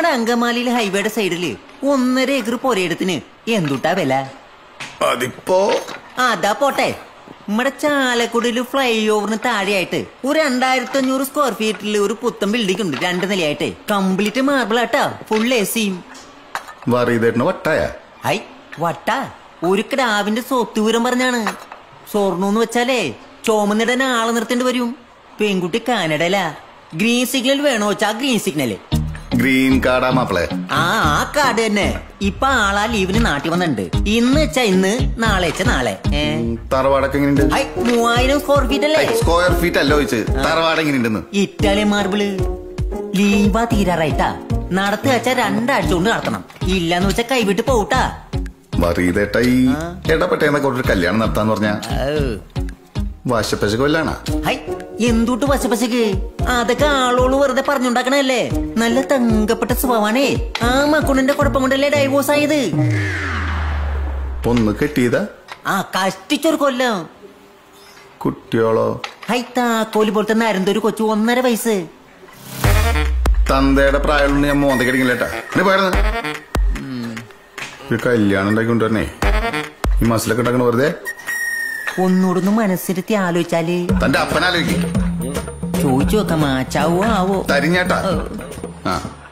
നമ്മുടെ അങ്കമാലിയിലെ ഹൈവേയുടെ സൈഡില് ഒന്നര ഏക്കർ പൊരയിടത്തിന് എന്തുട്ടാ വില അതിപ്പോ അതാ പോട്ടെ നമ്മുടെ ചാലക്കുടിയില് ഫ്ലൈ ഓവറിന് താഴെയായിട്ട് ഒരു രണ്ടായിരത്തി അഞ്ഞൂറ് സ്ക്വയർ ഫീറ്റിൽ ഒരു പുത്തൻ ബിൽഡിംഗ് ഉണ്ട് രണ്ട് നിലയായിട്ട് കംപ്ലീറ്റ് മാർബിൾ ആട്ടാ ഫുൾ എ സിയും വറീതേട്ടന് വട്ടായ ഹൈ വട്ട ഒരു കിടാവിന്റെ സ്വത്തുവിവരം പറഞ്ഞാണ് സ്വർണ്ണെന്ന് വെച്ചാലേ ചോമന്നിടൻ ആളെ നിർത്തേണ്ടി വരും പെൺകുട്ടി കാനഡല ഗ്രീൻ സിഗ്നൽ വേണോ വെച്ചാ ഗ്രീൻ സിഗ്നല് ഗ്രീൻ കാർഡാ മാപ്പിളെ ആ ആ കാർഡ് തന്നെ ഇപ്പൊ ആളാ ലീവിന് നാട്ടിൽ വന്നിട്ടുണ്ട് ഇന്ന് വെച്ചാ ഇന്ന് നാളെ വെച്ചാ നാളെ ഏ തറവാടൊക്കെ എങ്ങനെയുണ്ട് ഹൈ മൂവായിരം സ്ക്വയർ ഫീറ്റ് അല്ലേ സ്ക്വയർ ഫീറ്റ് അല്ല ചോദിച്ച് തറവാട് എങ്ങനെയുണ്ടെന്ന് ഇറ്റാലിയൻ മാർബിള് ലീവാ തീരാറായിട്ടാ നടത്തു വെച്ചാ രണ്ടാഴ്ച കൊണ്ട് നടത്തണം ഇല്ലാന്ന് വെച്ചാ കൈവിട്ട് പോട്ടാ വറീതേട്ട ഈ ഇടപെട്ടേന്നൊക്കെ ഒരു കല്യാണം നടത്താന്ന് പറഞ്ഞ വാശപ്പശക്ക് വല്ലാണ് ഹൈ എന്തുട്ട് പശപശക്ക് അതൊക്കെ ആളോള് വെറുതെ പറഞ്ഞുണ്ടാക്കണല്ലേ നല്ല തങ്കപ്പെട്ട സ്വഭാവാണേ ആ മക്കുണിന്റെ കുഴപ്പം കൊണ്ടല്ലേ ഡൈവോഴ്സ് ആയത് ഒന്ന് കെട്ടിയതാ ആ കഷ്ടിച്ചൊരു കൊല്ലം കുട്ടിയോളോ ഹൈ താക്കോല് പോലത്തെ നരന്തൊരു കൊച്ചു ഒന്നര വയസ്സ് തന്തയുടെ പ്രായമുള്ള ഞാൻ മോന്ത കടിക്കില്ലേട്ടാ പോയത് ഒരു കല്യാണം ഉണ്ടാക്കി കൊണ്ടുവരണേ ഈ മസിലൊക്കെ ഉണ്ടാക്കണ വെറുതെ ഒന്നുകൂടൊന്ന് മനസ്സിരുത്തി ആലോചിച്ചാല് തന്റെ അപ്പനാലോചിക്കും ചോദിച്ചു നോക്കാം മാച്ചാവോ ആവോ തരിഞ്ഞേട്ടാ ആ